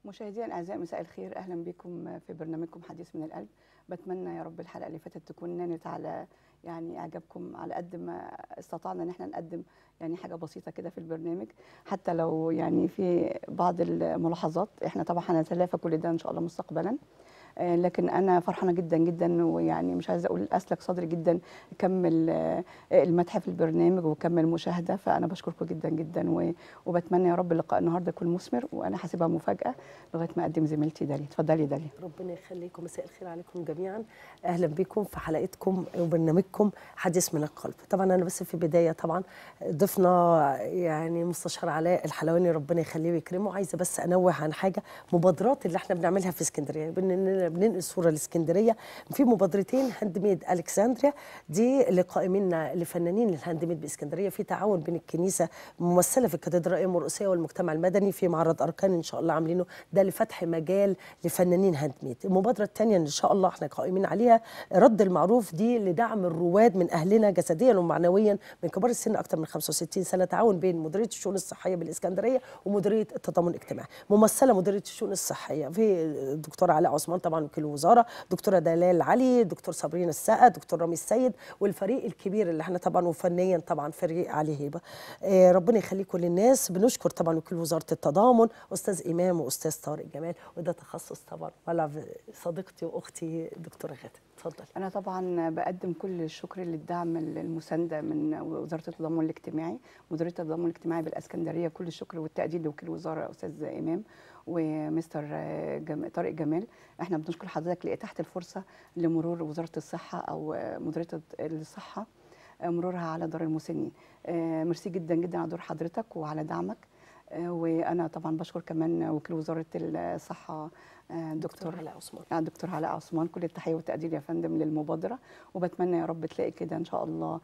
مشاهدينا الاعزاء مساء الخير اهلا بكم في برنامجكم حديث من القلب بتمنى يا رب الحلقه اللي فاتت تكون نالت على يعني اعجابكم على قد ما استطعنا ان احنا نقدم يعني حاجه بسيطه كده في البرنامج حتى لو يعني في بعض الملاحظات احنا طبعا هنتلافى كل ده ان شاء الله مستقبلا آه، لكن انا فرحانه جدا جدا ويعني مش عايزه اقول اسلك صدري جدا كم ال- المدح في البرنامج وكم المشاهده فانا بشكركم جدا جدا و- وبتمنى يا رب اللقاء النهارده يكون مثمر وانا حاسبها مفاجاه لغايه ما اقدم زميلتي دالي اتفضلي دالي ربنا يخليكم مساء الخير عليكم جميعا اهلا بكم في حلقتكم وبرنامجكم حديث من القلب طبعا انا بس في بدايه طبعا ضفنا يعني مستشار علاء الحلواني ربنا يخليه ويكرمه عايزه بس انوه عن حاجه مبادرات اللي احنا بنعملها في اسكندريه بن- بننقل صوره لاسكندريه في مبادرتين هاند ميد الكسندريا دي لقائمين لفنانين الهاند ميد باسكندريه في تعاون بين الكنيسه ممثله في الكاتدرائيه المرقسيه والمجتمع المدني في معرض اركان ان شاء الله عاملينه ده لفتح مجال لفنانين هاند ميد المبادره الثانيه ان شاء الله احنا قائمين عليها رد المعروف دي لدعم الرواد من اهلنا جسديا ومعنويا من كبار السن اكثر من 65 سنه تعاون بين مديريه الشؤون الصحيه بالاسكندريه ومديريه التضامن الاجتماعي ممثله مديريه الشؤون الصحيه في الدكتور علاء عثمان طبعا وكيل الوزاره دكتوره دلال علي دكتور صابرين السقا دكتور رامي السيد والفريق الكبير اللي احنا طبعا وفنيا طبعا فريق علي هيبه آه ربنا يخليكم للناس بنشكر طبعا وكيل وزاره التضامن استاذ امام واستاذ طارق جمال وده تخصص طبعا ولا صديقتي واختي دكتوره غاده اتفضل انا طبعا بقدم كل الشكر للدعم المسانده من وزاره التضامن الاجتماعي مديريه التضامن الاجتماعي بالاسكندريه كل الشكر والتقدير لوكيل الوزاره استاذ امام ومستر جم... طارق جمال احنا بنشكر حضرتك لاتاحه الفرصه لمرور وزاره الصحه او مديريه الصحه مرورها على دار المسنين آه، ميرسي جدا جدا على دور حضرتك وعلى دعمك آه، وانا طبعا بشكر كمان وكيل وزاره الصحه آه، دكتور دكتور علاء عثمان آه، دكتور علاء عثمان كل التحيه والتقدير يا فندم للمبادره وبتمنى يا رب تلاقي كده ان شاء الله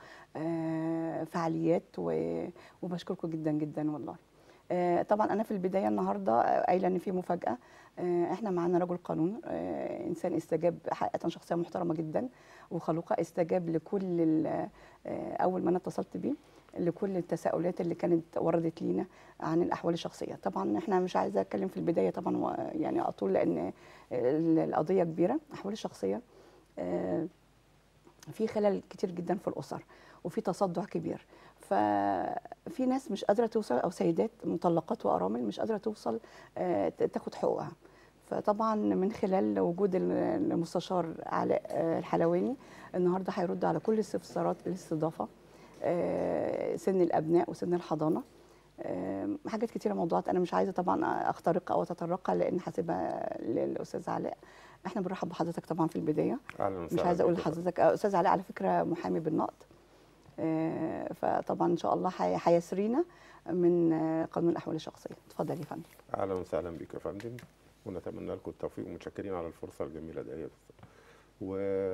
آه، فعاليات و- وبشكركم جدا جدا والله آه، طبعا انا في البدايه النهارده آه، قايله ان في مفاجاه آه، احنا معانا رجل قانون آه، انسان استجاب حقيقه شخصيه محترمه جدا وخلوقه استجاب لكل ال- آه، اول ما انا اتصلت بيه لكل التساؤلات اللي كانت وردت لينا عن الاحوال الشخصيه طبعا احنا مش عايزه اتكلم في البدايه طبعا و- يعني اطول لان ال- القضيه كبيره الاحوال الشخصيه آه، في خلل كتير جدا في الاسر وفي تصدع كبير ففي ناس مش قادره توصل او سيدات مطلقات وارامل مش قادره توصل آه، ت- تاخد حقوقها فطبعا من خلال وجود ال- المستشار علاء آه، الحلواني النهارده هيرد على كل استفسارات الاستضافه آه، سن الابناء وسن الحضانه آه، حاجات كتيره موضوعات انا مش عايزه طبعا اخترقها او اتطرقها لان حاسبها للاستاذ علاء احنا بنرحب بحضرتك طبعا في البدايه اهلا مش وسهلا عايزه اقول بك. لحضرتك آه، استاذ علاء على فكره محامي بالنقد آه، فطبعا ان شاء الله هي- هيسرينا من آه، قانون الاحوال الشخصيه اتفضل يا فندم اهلا وسهلا بك يا فندم ونتمنى لكم التوفيق ومتشكرين على الفرصه الجميله ديت و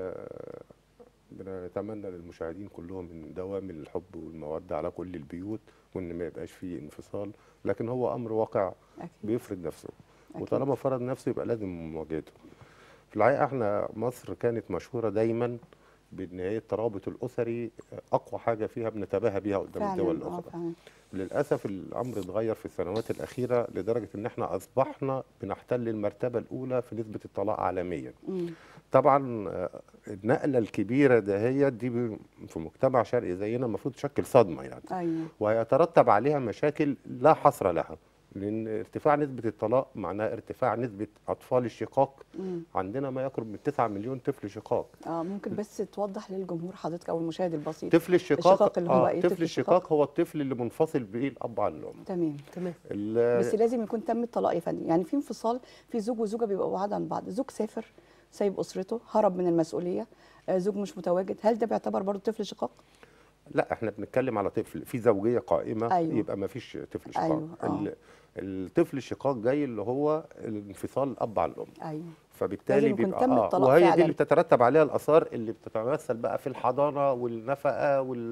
بنتمنى للمشاهدين كلهم ان دوام الحب والموده على كل البيوت وان ما يبقاش فيه انفصال لكن هو امر واقع اكيد بيفرض نفسه أكيد. وطالما فرض نفسه يبقى لازم مواجهته في الحقيقه احنا مصر كانت مشهوره دايما بان هي الترابط الاسري اقوى حاجه فيها بنتباهى بيها قدام الدول فعلا اه الاخرى فعلا للاسف الامر اتغير في السنوات الاخيره لدرجه ان احنا اصبحنا بنحتل المرتبه الاولى في نسبه الطلاق عالميا مم. طبعا آه، النقله الكبيره دهيت دي ب- في مجتمع شرقي زينا المفروض تشكل صدمه يعني ايوه وهيترتب عليها مشاكل لا حصر لها لان ارتفاع نسبه الطلاق معناه ارتفاع نسبه اطفال الشقاق مم. عندنا ما يقرب من 9 مليون طفل شقاق اه ممكن بس توضح للجمهور حضرتك او المشاهد البسيط طفل الشقاق الشقاق اللي هو آه إيه؟ طفل طفل الشقاق الشقاق؟ هو الطفل اللي منفصل به الاب عن الام تمام تمام ال- بس لازم يكون تم الطلاق يا فندم يعني في انفصال في زوج وزوجه بيبقوا بعاد عن بعض زوج سافر سايب اسرته هرب من المسؤوليه آه، زوج مش متواجد هل ده بيعتبر برضه طفل شقاق لا احنا بنتكلم على طفل في زوجيه قائمه أيوة. يبقى ما فيش طفل شقاق أيوة، آه. ال- الطفل الشقاق جاي اللي هو الانفصال الاب عن الام ايوه فبالتالي لازم يكون بيبقى تم اه الطلاق وهي فعلاً. دي اللي بتترتب عليها الاثار اللي بتتمثل بقى في الحضانه والنفقه وال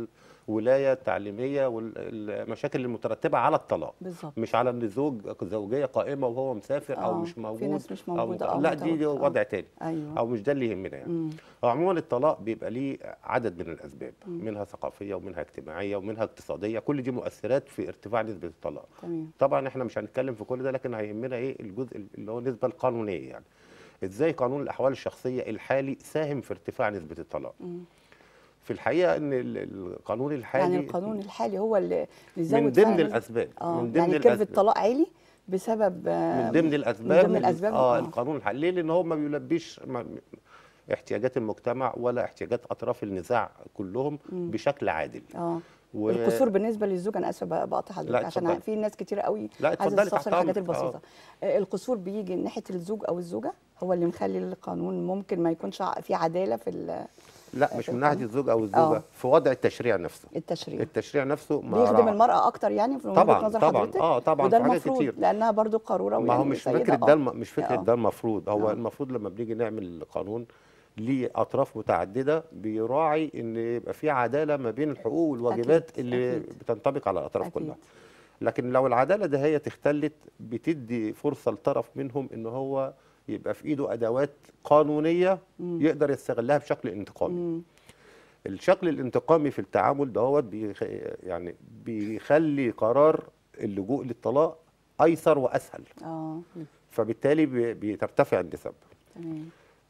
الولايه التعليميه والمشاكل المترتبه على الطلاق بالظبط مش على ان الزوج زوجيه قائمه وهو مسافر او آه، مش في موجود ناس مش أو موجودة أو لا دي, دي متوفى. آه. وضع تاني ايوه او مش ده اللي يهمنا يعني مم. هو عموما الطلاق بيبقى ليه عدد من الاسباب منها ثقافيه ومنها اجتماعيه ومنها اقتصاديه كل دي مؤثرات في ارتفاع نسبه الطلاق تمام طبعا احنا مش هنتكلم في كل ده لكن هيهمنا ايه الجزء اللي هو النسبه القانونيه يعني ازاي قانون الاحوال الشخصيه الحالي ساهم في ارتفاع نسبه الطلاق مم. في الحقيقه ان ال- القانون الحالي يعني القانون الحالي هو اللي اللي زود من ضمن فعلاً الاسباب اه من ضمن يعني كيرف الاسباب الطلاق عالي بسبب آه، من ضمن الاسباب ضمن الأسباب، اه آه. القانون الحالي ليه لان هو ما بيلبيش ما احتياجات المجتمع ولا احتياجات اطراف النزاع كلهم بشكل عادل اه و... القصور بالنسبه للزوج انا اسفه بقى- بقطع حضرتك لا، عشان اتفضلي. في ناس كتير قوي لا، عايزه اتفضلي تستفسر تحت الحاجات أمرك. البسيطه آه، القصور بيجي من ناحيه الزوج او الزوجه هو اللي مخلي القانون ممكن ما يكونش ع- في عداله في ال- لا مش في من ناحيه القانون. الزوج او آه. الزوجه في وضع التشريع نفسه التشريع التشريع نفسه ما بيخدم راعى- المراه اكتر يعني في وجهه طبعاً، نظر طبعاً. حضرتك آه، طبعاً وده في حاجات المفروض كتير. لانها برضو قاروره ما هو ويعني مش سيدة، فكره آه. ده الم- مش فكره آه. ده المفروض هو آه. المفروض لما بنيجي نعمل قانون ليه اطراف متعدده بيراعي ان يبقى في عداله ما بين الحقوق والواجبات أكيد، اللي أكيد. بتنطبق على الاطراف أكيد. كلها لكن لو العداله ده هي تختلت بتدي فرصه لطرف منهم ان هو يبقى في ايده ادوات قانونيه يقدر يستغلها بشكل انتقامي مم. الشكل الانتقامي في التعامل دوت بيخ... يعني بيخلي قرار اللجوء للطلاق ايسر واسهل اه فبالتالي بي- بترتفع النسب تمام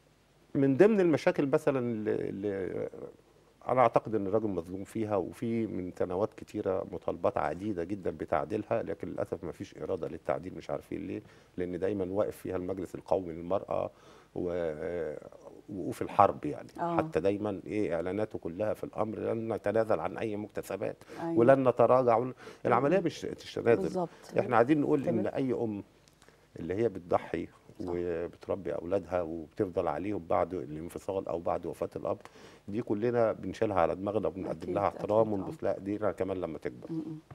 من ضمن المشاكل مثلا اللي اللي انا اعتقد ان الراجل مظلوم فيها وفي من سنوات كتيره مطالبات عديده جدا بتعديلها لكن للاسف ما فيش اراده للتعديل مش عارفين ليه لان دايما واقف فيها المجلس القومي للمراه و- وقوف الحرب يعني آه. حتى دايما ايه اعلاناته كلها في الامر لن نتنازل عن اي مكتسبات أيوة. ولن نتراجع ول- العمليه مش مش تنازل بالظبط احنا عايزين نقول ان تمام. اي ام اللي هي بتضحي وبتربي اولادها وبتفضل عليهم بعد الانفصال او بعد وفاه الاب دي كلنا بنشيلها على دماغنا وبنقدم أكيد، لها احترام أكيد، آه. ونبص لها ايدينا كمان لما تكبر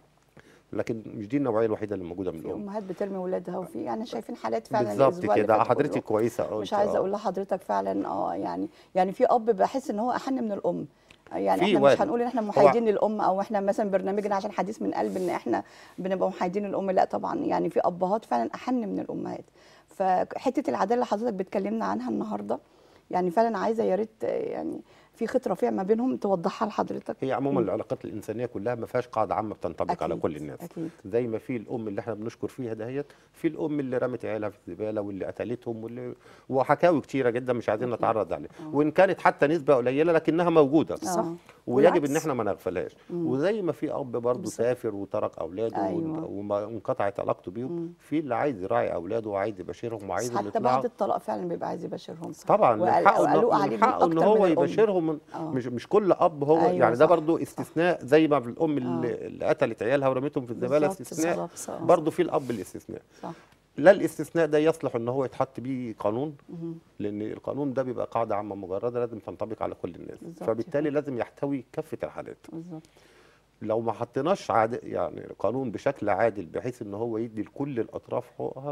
لكن مش دي النوعيه الوحيده اللي موجوده من في الام امهات بترمي ولادها وفي يعني شايفين حالات فعلا بالظبط الأسبوع اللي كده فات حضرتك كله. كويسه اه مش عايزه اقول لحضرتك فعلا اه يعني يعني في اب بحس ان هو احن من الام يعني في احنا وارد. مش هنقول ان احنا محايدين للام او احنا مثلا برنامجنا عشان حديث من قلب ان احنا بنبقى محايدين الام لا طبعا يعني في ابهات فعلا احن من الامهات فحته العداله اللي حضرتك بتكلمنا عنها النهارده يعني فعلا عايزه يا ريت آه، يعني في خط رفيع ما بينهم توضحها لحضرتك هي عموما العلاقات الانسانيه كلها ما فيهاش قاعده عامه بتنطبق على أكيد، كل الناس أكيد. زي ما في الام اللي احنا بنشكر فيها دهيت في الام اللي رمت عيالها في الزباله واللي قتلتهم واللي وحكاوي كتيره جدا مش عايزين نتعرض عليها وان كانت حتى نسبه قليله لكنها موجوده صح. ويجب والعكس. ان احنا ما نغفلهاش وزي ما في اب برضه سافر وترك اولاده أيوة. وما- وانقطعت علاقته بيهم في اللي عايز يراعي اولاده وعايز يبشرهم وعايز حتى يطلعوا بعد الطلاق فعلا بيبقى عايز يبشرهم طبعا من وقل- حقه وقلقوا إنه- عليه من حقه ان أكتر هو من الأم. يبشرهم من آه. مش مش كل اب هو أيوة يعني ده صح. برضو استثناء زي ما الام اللي, اللي قتلت عيالها ورمتهم في الزباله بالظبط، استثناء بالظبط، صح. برضو في الاب الاستثناء صح لا الاستثناء ده يصلح ان هو يتحط بيه قانون لان القانون ده بيبقى قاعده عامه مجرده لازم تنطبق على كل الناس بالظبط فبالتالي لازم يحتوي كافه الحالات بالظبط لو ما حطيناش عاد يعني قانون بشكل عادل بحيث ان هو يدي لكل الاطراف حقوقها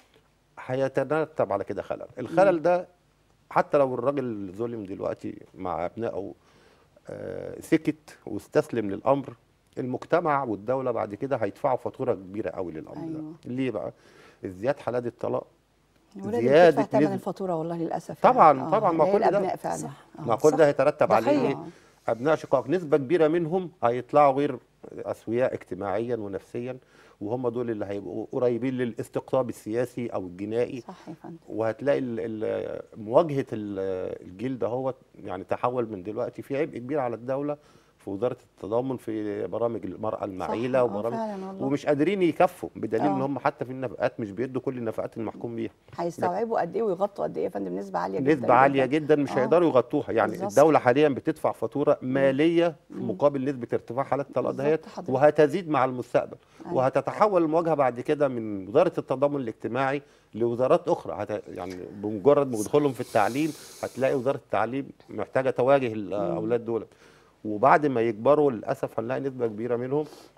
هيترتب على كده خلل الخلل ده حتى لو الراجل ظلم دلوقتي مع ابنائه آه، سكت واستسلم للامر المجتمع والدوله بعد كده هيدفعوا فاتوره كبيره قوي للامر أيوة. ده ليه بقى ازدياد حالات الطلاق ولازم زيادة تدفع ثمن نسبة- الفابوره والله للاسف طبعا يعني. طبعا ما اللي هي كل ده الابناء فعلا صح. آه. ما كل صح. ده هيترتب ده عليه حقيقي. ايه ابناء شقاق نسبه كبيره منهم هيطلعوا غير اسوياء اجتماعيا ونفسيا وهم دول اللي هيبقوا قريبين للاستقطاب السياسي او الجنائي صح يا فندم وهتلاقي ال- ال- مواجهه ال- الجيل ده هو يعني تحول من دلوقتي في عبء كبير على الدوله في وزاره التضامن في برامج المراه المعيله آه، وبرامج فعلا والله. ومش قادرين يكفوا بدليل ان آه. هم حتى في النفقات مش بيدوا كل النفقات المحكوم بيها هيستوعبوا قد ايه ويغطوا قد ايه يا فندم نسبه عاليه جدا نسبة عالية جدا مش آه. هيقدروا يغطوها يعني بالظبط. الدولة حاليا بتدفع فاتورة مالية في مقابل نسبة ارتفاع حالات الطلاق بالظبط دهيت حضرتك. وهتزيد مع المستقبل أيوة. وهتتحول المواجهة بعد كده من وزارة التضامن الاجتماعي لوزارات أخرى هت... يعني بمجرد ما دخولهم في التعليم هتلاقي وزارة التعليم محتاجة تواجه الأولاد دول وبعد ما يكبروا للأسف هنلاقي نسبة كبيرة منهم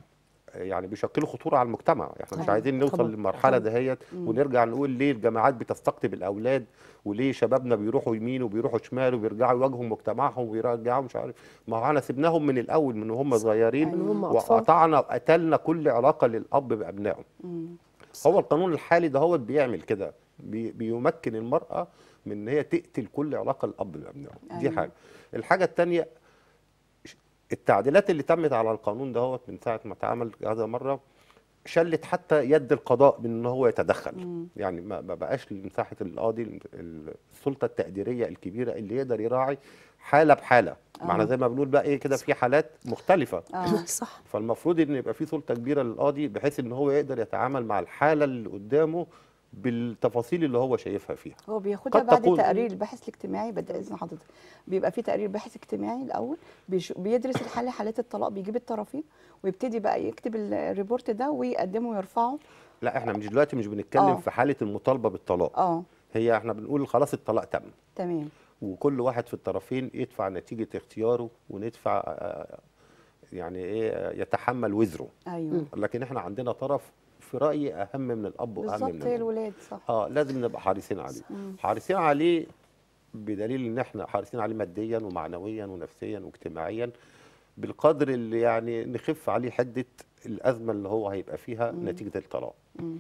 يعني بيشكلوا خطوره على المجتمع احنا مش طبعاً، عايزين نوصل طبعاً، للمرحله طبعاً. دهيت ونرجع نقول ليه الجامعات بتستقطب الاولاد وليه شبابنا بيروحوا يمين وبيروحوا شمال وبيرجعوا يواجهوا مجتمعهم ويرجعوا مش عارف ما هو احنا سيبناهم من الاول من وهم صغيرين من هم أطفال. وقطعنا وقتلنا كل علاقه للاب بابنائه مم. هو القانون الحالي ده هو بيعمل كده بي بيمكن المرأة من ان هي تقتل كل علاقة الأب بأبنائه دي أيوة. حاجة الحاجة التانية ش- التعديلات اللي تمت على القانون ده من ساعة ما اتعمل هذا مرة شلت حتى يد القضاء من ان هو يتدخل مم. يعني ما ما بقاش لمساحة القاضي ال- ال- السلطة التقديرية الكبيرة اللي يقدر يراعي حالة بحالة معنى آه. زي ما بنقول بقى ايه كده في حالات مختلفة اه صح فالمفروض ان يبقى في سلطه كبيره للقاضي بحيث ان هو يقدر يتعامل مع الحاله اللي قدامه بالتفاصيل اللي هو شايفها فيها هو بياخدها قد بعد تكون- تقرير الباحث الاجتماعي بدأ اذن حضرتك بيبقى في تقرير باحث اجتماعي الاول بيش- بيدرس الحاله حالات الطلاق بيجيب الطرفين ويبتدي بقى يكتب ال- الريبورت ده ويقدمه ويرفعه لا احنا مش دلوقتي مش بنتكلم آه. في حاله المطالبه بالطلاق اه هي احنا بنقول خلاص الطلاق تم تمام وكل واحد في الطرفين يدفع نتيجه اختياره وندفع آه، يعني ايه آه، يتحمل وزره ايوه لكن احنا عندنا طرف في رايي اهم من الاب واهم بالظبط من هي الام الولاد صح اه لازم نبقى حريصين عليه مم. حريصين عليه بدليل ان احنا حريصين عليه ماديا ومعنويا ونفسيا واجتماعيا بالقدر اللي يعني نخف عليه حده الازمه اللي هو هيبقى فيها مم. نتيجه الطلاق مم.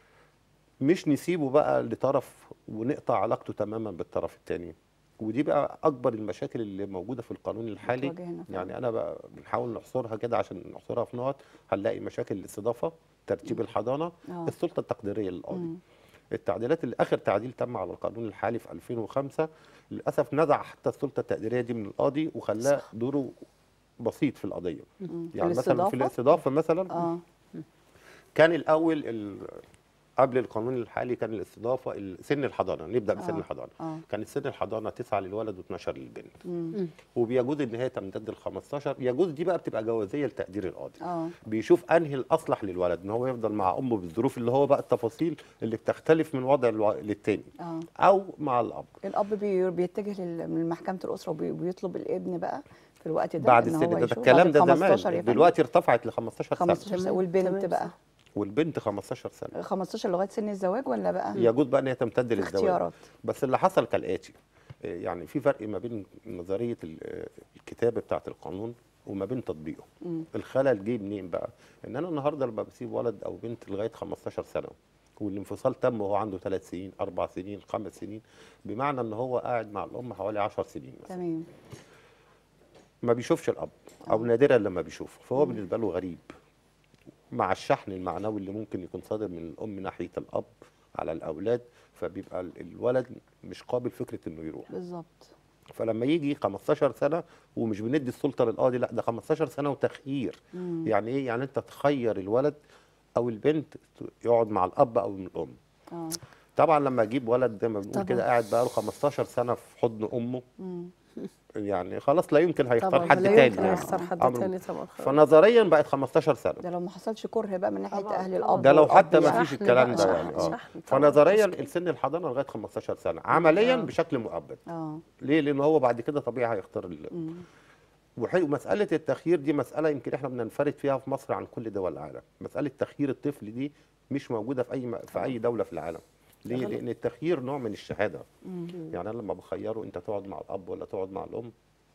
مش نسيبه بقى لطرف ونقطع علاقته تماما بالطرف الثاني ودي بقى اكبر المشاكل اللي موجوده في القانون الحالي بتواجهنا فعلا. يعني انا بقى بنحاول نحصرها كده عشان نحصرها في نقط هنلاقي مشاكل الاستضافه ترتيب الحضانه آه. السلطه التقديريه للقاضي مم. التعديلات اللي اخر تعديل تم على القانون الحالي في 2005 للاسف نزع حتى السلطه التقديريه دي من القاضي وخلاه دوره بسيط في القضيه مم. يعني مثلا في الاستضافة؟ الاستضافه مثلا اه كان الاول ال... قبل القانون الحالي كان الاستضافه ال- سن الحضانه نبدا بسن آه. الحضانه اه كانت سن الحضانه 9 للولد و12 للبنت مم. وبيجوز ان هي تمتد ل 15 يجوز دي بقى بتبقى جوازيه لتقدير القاضي اه بيشوف انهي الاصلح للولد ان هو يفضل مع امه بالظروف اللي هو بقى التفاصيل اللي بتختلف من وضع الو... للتاني اه او مع الاب الاب بي- بيتجه لل- من محكمه الاسره وبي- وبيطلب الابن بقى في الوقت ده بعد إن السن هو ده, ده يشوف الكلام بعد ده 15 زمان يا فندم. دلوقتي ارتفعت ل 15 سنه 15 سنه تمام، والبنت تمام، بقى صح. والبنت 15 سنه 15 لغايه سن الزواج ولا بقى يجوز بقى ان هي تمتد للزواج اختيارات بس اللي حصل كالاتي إيه يعني في فرق ما بين نظريه ال- آه، الكتابه بتاعه القانون وما بين تطبيقه مم. الخلل جه منين بقى ان انا النهارده لما بسيب ولد او بنت لغايه 15 سنه والانفصال تم وهو عنده ثلاث سنين اربع سنين خمس سنين بمعنى ان هو قاعد مع الام حوالي 10 سنين مثلا تمام ما بيشوفش الاب او نادرا لما بيشوفه فهو بالنسبه له غريب مع الشحن المعنوي اللي ممكن يكون صادر من الام ناحيه الاب على الاولاد فبيبقى ال- الولد مش قابل فكره انه يروح بالظبط فلما يجي 15 سنه ومش بندي السلطه للقاضي لا ده 15 سنه وتخيير مم. يعني ايه يعني انت تخير الولد او البنت يقعد مع الاب او من الام اه طبعا لما اجيب ولد زي ما بنقول طبعاً. كده قاعد بقى له 15 سنه في حضن امه مم. يعني خلاص لا يمكن هيختار طبعا حد لا تاني يمكن يعني. يختار حد عمره. تاني طبعا خلاص. فنظريا بقت 15 سنه ده لو ما حصلش كره بقى من ناحيه طبعاً، اهل طبعاً. الاب ده لو والأب حتى ما يعني. فيش شحن الكلام بقى، ده شحن- يعني اه شحن طبعاً. فنظريا مشكلة. السن الحضانه لغايه 15 سنه عمليا آه. بشكل مؤبد اه ليه لان هو بعد كده طبيعي هيختار ال... مم. وحي- ومساله التخيير دي مساله يمكن احنا بننفرد فيها في مصر عن كل دول العالم مساله تخيير الطفل دي مش موجوده في اي م- في اي دوله في العالم ليه غلط. لان التخيير نوع من الشهاده مم. يعني انا لما بخيره انت تقعد مع الاب ولا تقعد مع الام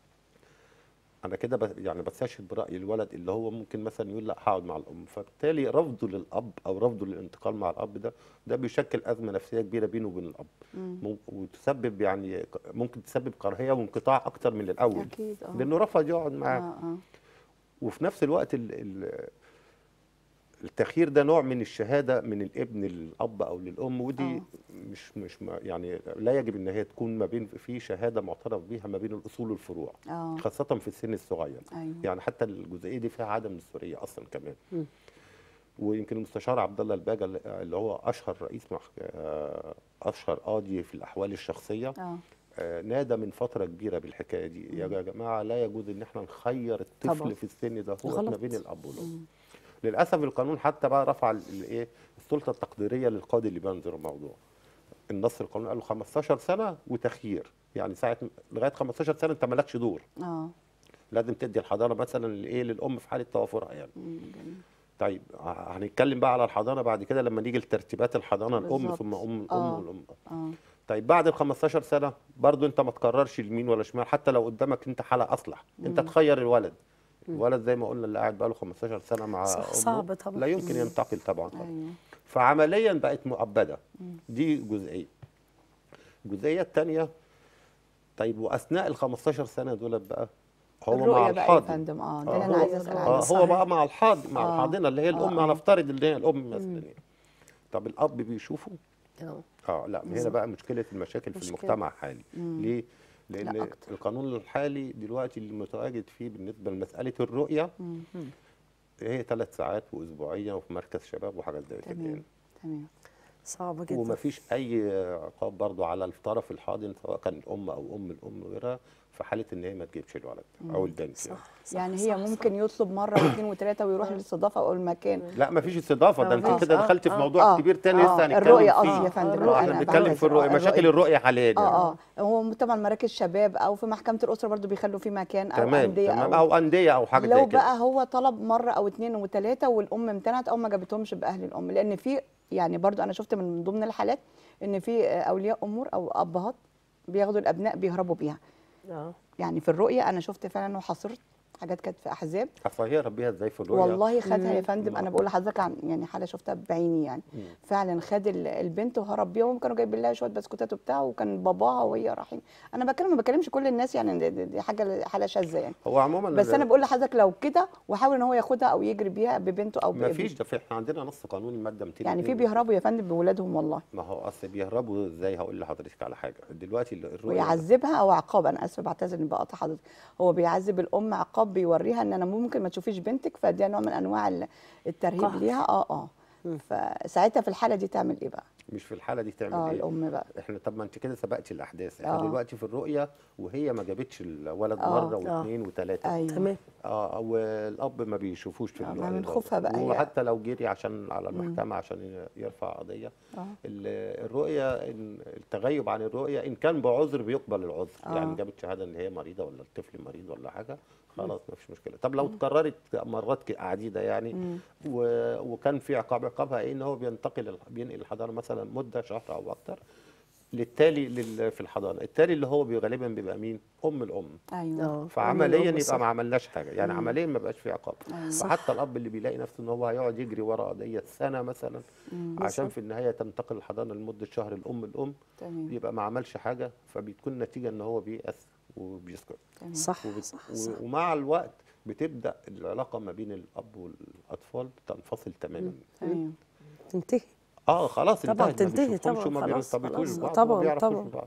انا كده بس يعني بستشهد براي الولد اللي هو ممكن مثلا يقول لا هقعد مع الام فبالتالي رفضه للاب او رفضه للانتقال مع الاب ده ده بيشكل ازمه نفسيه كبيره بينه وبين الاب مم. مم- وتسبب يعني ممكن تسبب كراهيه وانقطاع اكتر من الاول اكيد اه لانه رفض يقعد اه معاه اه وفي نفس الوقت ال ال التخيير ده نوع من الشهاده من الابن للاب او للام ودي آه. مش مش ما يعني لا يجب ان هي تكون ما بين في شهاده معترف بيها ما بين الاصول والفروع اه خاصه في السن الصغير ايوه يعني حتى الجزئيه دي فيها عدم السوريه اصلا كمان مم. ويمكن المستشار عبد الله الباجه اللي هو اشهر رئيس مح... آه، اشهر قاضي في الاحوال الشخصيه اه آه، نادى من فتره كبيره بالحكايه دي يا جماعه لا يجوز ان احنا نخير الطفل طبعاً. في السن ده هو غلط. ما بين الاب والام مم. للاسف القانون حتى بقى رفع ال- الايه السلطه التقديريه للقاضي اللي بينظر الموضوع النص القانون قال له 15 سنه وتخيير يعني ساعه لغايه 15 سنه انت مالكش دور اه لازم تدي الحضانه مثلا لايه للام في حاله توافرها يعني مم. جميل. طيب ه- هنتكلم بقى على الحضانه بعد كده لما نيجي لترتيبات الحضانه الام بالظبط. ثم ام الام آه. والام اه طيب بعد ال 15 سنه برضو انت ما تقررش يمين ولا شمال حتى لو قدامك انت حاله اصلح انت تخير الولد الولد زي ما قلنا اللي قاعد بقاله 15 سنه مع صح، امه صعب طبعا. لا يمكن ينتقل طبعا ايوه فعمليا بقت مؤبده دي جزئيه الجزئيه الثانيه طيب واثناء ال 15 سنه دول بقى هو مع الرؤيه بقى يا الحاضن فندم اه ده آه، اللي انا هو- عايزه اسال اه عنه هو صحيح. بقى مع الحاضن مع آه. الحاضنه اللي هي الام آه. هنفترض اللي هي الام مثلا يعني. طب الاب بيشوفه آه. اه لا هنا بقى مشكله المشاكل في مشكلة. المجتمع الحالي ليه لان لا أكتر. القانون الحالي دلوقتي اللي متواجد فيه بالنسبه لمساله الرؤيه هي ثلاث ساعات واسبوعيه وفي مركز شباب وحاجات زي كده تمام يعني تمام صعبه جدا ومفيش اي عقاب برضو على الطرف الحاضن سواء كان الام او ام الام وغيرها في حاله ان هي ما تجيبش الولد او البنت يعني. صح صح يعني صح هي صح. ممكن يطلب مره واثنين وثلاثه ويروح للاستضافه او المكان لا مفيش استضافه ده آه، انت مفيش. كده آه، دخلت في آه. موضوع آه، كبير تاني آه، لسه هنتكلم الرؤية فيه قصدي يا فندم، آه، الرؤية احنا أنا بنتكلم بعتذر. في الرؤيه آه، مشاكل الرؤية. الرؤيه حاليا يعني. اه اه هو طبعا مراكز شباب او في محكمه الاسره برضو بيخلوا في مكان او تمام انديه تمام او او انديه او حاجه زي لو كده بقى هو طلب مره او اتنين وتلاته والام امتنعت او ما جابتهمش باهل الام لان في يعني برضو انا شفت من ضمن الحالات ان في اولياء امور او ابهات بياخدوا الابناء بيهربوا بيها اه يعني في الرؤيه انا شفت فعلا وحصرت حاجات كانت في احزاب اصل هي ربيها ازاي في الرؤيه والله خدها يا مم. فندم انا بقول لحضرتك عن يعني حاله شفتها بعيني يعني مم. فعلا خد ال- البنت وهرب بيها وهم كانوا جايبين لها شويه بسكوتات وبتاع وكان باباها وهي رايحين انا بتكلم ما بكلمش كل الناس يعني دي, دي- دي حاجه حاله شاذه يعني هو عموما بس انا بقول لحضرتك لو كده وحاول ان هو ياخدها او يجري بيها ببنته او ما بابنه فيش ده في احنا عندنا نص قانون الماده 200 يعني في بيهربوا يا فندم بولادهم والله ما هو اصل بيهربوا ازاي هقول لحضرتك على حاجه دلوقتي ال- الرؤيه ويعذبها او عقاب انا اسفه بعتذر اني بقطع حضرتك هو بيعذب الام عقاب بيوريها ان انا ممكن ما تشوفيش بنتك فده نوع من انواع ال- الترهيب قهر. ليها اه اه فساعتها في الحاله دي تعمل ايه بقى مش في الحاله دي تعمل اه ايه الام بقى احنا طب ما انت كده سبقتي الاحداث احنا آه. دلوقتي في الرؤيه وهي ما جابتش الولد آه. مره آه. واثنين وثلاثه ايوه تمام اه والاب ما بيشوفوش في آه، الوقت من ده. خوفها بقى هي. وحتى لو جري عشان على المحكمه عشان يرفع قضيه اه ال- الرؤيه إن التغيب عن الرؤيه ان كان بعذر بيقبل العذر آه. يعني جابت شهاده ان هي مريضه ولا الطفل مريض ولا حاجه خلاص ما فيش مشكله طب لو اتكررت مرات ك- عديده يعني مم. و... وكان في عقاب عقابها ايه ان هو بينتقل ال- بينقل الحضانه مثلا مده شهر او اكتر للتالي لل... في الحضانه التالي اللي هو بي- غالبا بيبقى مين ام الام ايوه اه فعمليا الأم يبقى صح. ما عملناش حاجه يعني عمليا ما بقاش في عقاب أيوة. فحتى الاب اللي بيلاقي نفسه ان هو هيقعد يجري ورا قضيه سنه مثلا عشان في النهايه تنتقل الحضانه لمده شهر الام الام تمام يبقى ما عملش حاجه فبتكون النتيجه ان هو بيأس وبيسكت تمام صح وبت... صح و- صح ومع الوقت بتبدا العلاقه ما بين الاب والاطفال تنفصل تماما تمام تنتهي اه خلاص طبعاً انتهت ما تنتهي بيشوفهمش طبعاً، وما خلاص، بيرتبطوش خلاص. ببعض طبعاً، وما بيعرفوش طبعاً. ببعض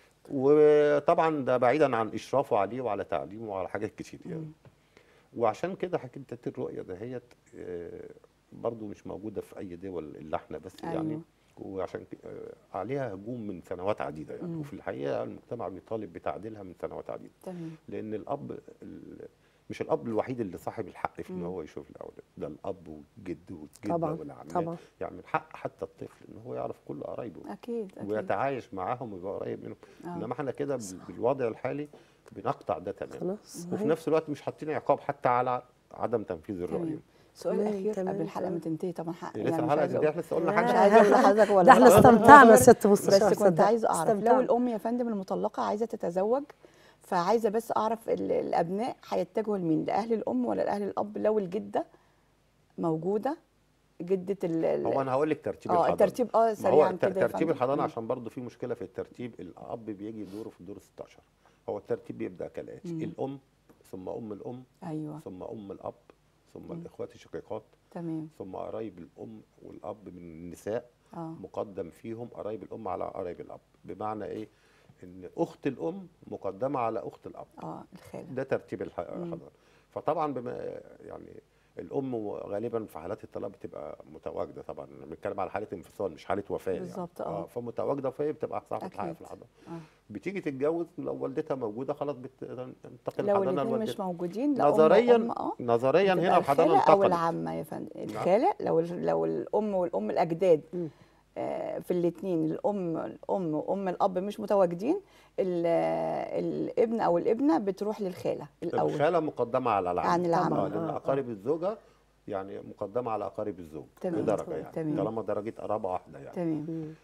وطبعا ده بعيدا عن اشرافه عليه وعلى تعليمه وعلى حاجات كتير يعني وعشان كده حكايه الرؤيه دهيت آه، برضو مش موجوده في اي دول الا احنا بس يعني أيوة. وعشان ك- آه، عليها هجوم من سنوات عديده يعني وفي الحقيقه المجتمع بيطالب بتعديلها من سنوات عديده تمام لان الاب ال- مش الاب الوحيد اللي صاحب الحق في ان هو يشوف الاولاد ده الاب والجد والجده طبعاً، والعمات طبعاً. يعني من حق حتى الطفل ان هو يعرف كل قرايبه اكيد اكيد ويتعايش معاهم ويبقى قريب منهم آه. انما احنا كده بال- بالوضع الحالي بنقطع ده تماما خلاص وفي صحيح. نفس الوقت مش حاطين عقاب حتى على عدم تنفيذ الرؤيه تمام سؤال تمام، اخير تمام، قبل الحلقه تمام. ما تنتهي طبعا حق لسه يعني مش الحلقه عايزة دي أقول- احنا لسه قلنا آه. حاجه مش عايزه اقول لحضرتك ولا ده احنا لا. استمتعنا يا ست مستشار بس كنت صدق. عايزه اعرف لو استمتعنا. الام يا فندم المطلقه عايزه تتزوج فعايزه بس اعرف ال- الابناء هيتجهوا لمين لاهل الام ولا لاهل الاب لو الجده موجوده جده ال ال- هو انا هقول لك ترتيب اه الحضانه الترتيب اه ما هو سريعا الت- كده يا ترتيب فندم. الحضانه مم. عشان برضه في مشكله في الترتيب الاب بيجي دوره في الدور 16 هو الترتيب بيبدا كالاتي الام ثم ام الام ايوه ثم ام الاب ثم الاخوات الشقيقات تمام ثم قرايب الام والاب من النساء اه مقدم فيهم قرايب الام على قرايب الاب بمعنى ايه ان اخت الام مقدمه على اخت الاب اه الخاله ده ترتيب الح- الحضانه فطبعا بما يعني الام غالبا في حالات الطلاق بتبقى متواجده طبعا أنا بنتكلم على حاله انفصال مش حاله وفاه بالظبط، يعني. آه. فمتواجده فهي بتبقى صاحبه الحق أكيد. في الحضانه اه بتيجي تتجوز لو والدتها موجوده خلاص بتنتقل لو الحضانه الاثنين مش لوالدتها موجودين لا أم نظريا وأم، اه نظريا بتبقى هنا الحضانه الخالة او انتقلت العمه يا فندم الخاله لو لو الام والام الاجداد مم. آه، في الاثنين الام الام وام الاب مش متواجدين ال- الابن او الابنه بتروح للخاله الاول الخاله مقدمه على العم عن العم. آه آه، لان آه. اقارب الزوجه يعني مقدمه على اقارب الزوج تمام. بدرجه يعني تمام. طالما درجه قرابه واحده يعني تمام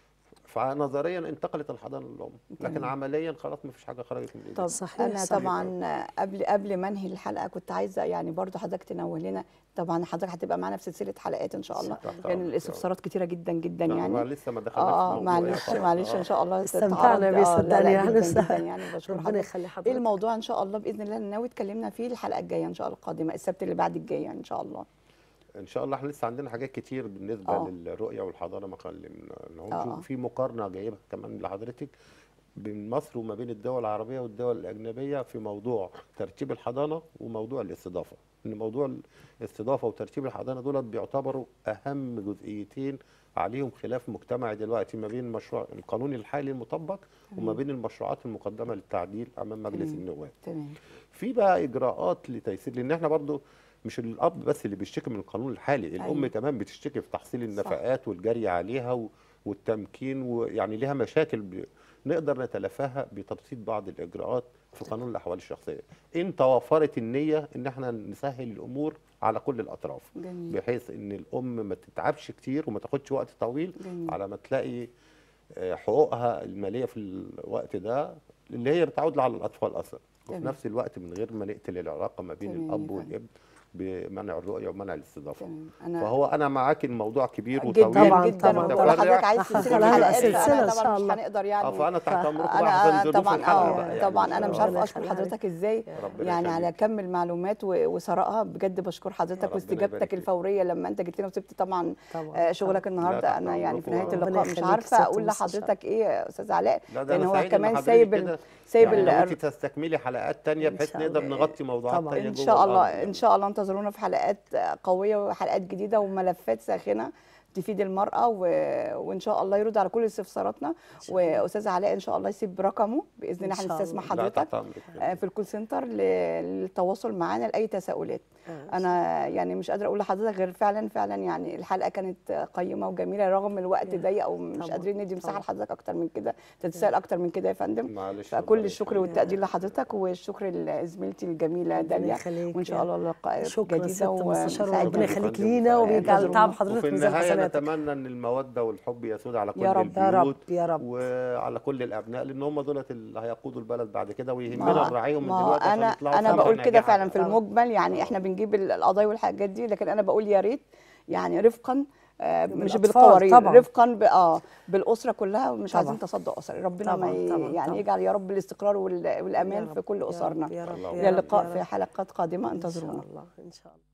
فنظريا انتقلت الحضانه للام لكن تمام. عمليا خلاص ما فيش حاجه خرجت من ايديها طب صحيح، انا صحيح. طبعا قبل قبل ما انهي الحلقه كنت عايزه يعني برضو حضرتك تنوه لنا طبعا حضرتك هتبقى معانا في سلسله حلقات ان شاء الله تحت لان أمرك. الاستفسارات كتيره جدا جدا لا، يعني ما لسه ما دخلناش اه في اه الموضوع معلش يعني. معلش آه. ان شاء الله استمتعنا تتعرض- بيه آه، لا، لا، صدقني جدا يعني جدا يعني بشكر ربنا حضرتك يخلي حضرتك ايه الموضوع ان شاء الله باذن الله ناوي اتكلمنا فيه الحلقه الجايه ان شاء الله القادمه السبت اللي بعد الجاي يعني ان شاء الله ان شاء الله احنا لسه عندنا حاجات كتير بالنسبه آه. للرؤيه والحضاره ما كلمناهمش آه. وفي مقارنه جايبها كمان لحضرتك بين مصر وما بين الدول العربيه والدول الاجنبيه في موضوع ترتيب الحضانه وموضوع الاستضافه ان موضوع الاستضافه وترتيب الحضانه دولت بيعتبروا اهم جزئيتين عليهم خلاف مجتمعي دلوقتي ما بين مشروع القانون الحالي المطبق وما بين المشروعات المقدمه للتعديل امام مجلس تمام. النواب تمام في بقى اجراءات لتيسير لان احنا برضو مش الاب بس اللي بيشتكي من القانون الحالي الام أيوة. كمان بتشتكي في تحصيل النفقات والجري عليها و- والتمكين ويعني ليها مشاكل ب... نقدر نتلافاها بتبسيط بعض الاجراءات في قانون الاحوال الشخصيه ان توفرت النيه ان احنا نسهل الامور على كل الاطراف جميل بحيث ان الام ما تتعبش كتير وما تاخدش وقت طويل جميل. على ما تلاقي آه، حقوقها الماليه في الوقت ده اللي هي بتعود على الاطفال اصلا وفي تمام. نفس الوقت من غير ما نقتل العلاقه ما بين تمام يا الاب فندم. والابن بمنع الرؤيه ومنع الاستضافه تمام انا فهو انا معاك الموضوع كبير جدا وطويل طبعاً، جدا طبعاً. ولو حضرتك عايز خلاص سلسله هنبقى حلقات سلسلة فانا إن طبعا شاء مش الله. هنقدر اه يعني فانا تحت امركم بقى انا عشان ظروف طبعا الحلقه اه بقى يعني طبعا إن انا شاء مش الله. عارفه ربنا اشكر يخليها حضرتك ازاي ربنا يعني على يخليك. كم المعلومات و- وثرائها بجد بشكر حضرتك ربنا واستجابتك يبارك فيك. الفوريه لما انت جيت لنا وسبت طبعا طبعا آه، شغلك لا، النهارده تحت انا يعني في أمركم. نهايه ربنا اللقاء مش يخليك عارفه ست اقول مستشار. لحضرتك ايه يا استاذ علاء لا ده لان انا هو سعيد إن كمان حضرتك سايب ال- كده سايب يعني ال- لو انت تستكملي حلقات تانية إن بحيث شاء نقدر الله. نغطي موضوعات طبعاً. تانية ان جوه شاء الله الأرض ان يعني. شاء الله انتظرونا في حلقات قويه وحلقات جديده وملفات ساخنه تفيد المرأة و... وإن شاء الله يرد على كل استفساراتنا وأستاذ علاء إن شاء الله يسيب رقمه بإذن إن الله شاء هنستسمح الله. لا حضرتك تحت امرك آه، في الكول سنتر ل- للتواصل معانا لأي تساؤلات آه. أنا يعني مش قادرة أقول لحضرتك غير فعلا فعلا يعني الحلقة كانت قيمة وجميلة رغم الوقت يا. ضيق ومش طبعاً، قادرين ندي مساحة طبعاً. لحضرتك أكتر من كده تتساءل أكتر من كده يا فندم معلش فكل ربنا الشكر يخليك. والتقدير لحضرتك والشكر لزميلتي الجميلة ربنا داليا يخليك وإن شاء يا- الله لقاء شكرا ست جديدة مستشار وسعيدة وربنا جداً. يخليك فندم. لينا ويجعل انتظرونا. تعب حضرتك وفي في ميزان النهايه حسناتك نتمنى ان الموده والحب يسود على كل يا رب. البيوت يا رب يا رب وعلى كل الابناء لان هم دولت اللي هيقودوا البلد بعد كده ويهمنا ما- نراعيهم من ما دلوقتي عشان انا يطلعوا انا ثمرة بقول كده ناجحة. فعلا في طبعاً. المجمل يعني طبعاً. احنا بنجيب ال- القضايا والحاجات دي لكن انا بقول يا ريت يعني رفقا آه، مش بالأطفال بالقوارير طبعاً. رفقا ب- اه بالاسره كلها مش طبعاً. عايزين تصدق اسري ربنا ما طبعاً، ي- طبعاً، يعني طبعاً. يجعل يا رب الاستقرار وال- يا والامان رب، في كل يا رب، اسرنا يا رب الله يا الى رب، اللقاء يا في رب. حلقات قادمه ان شاء انتظرونا الله ان شاء الله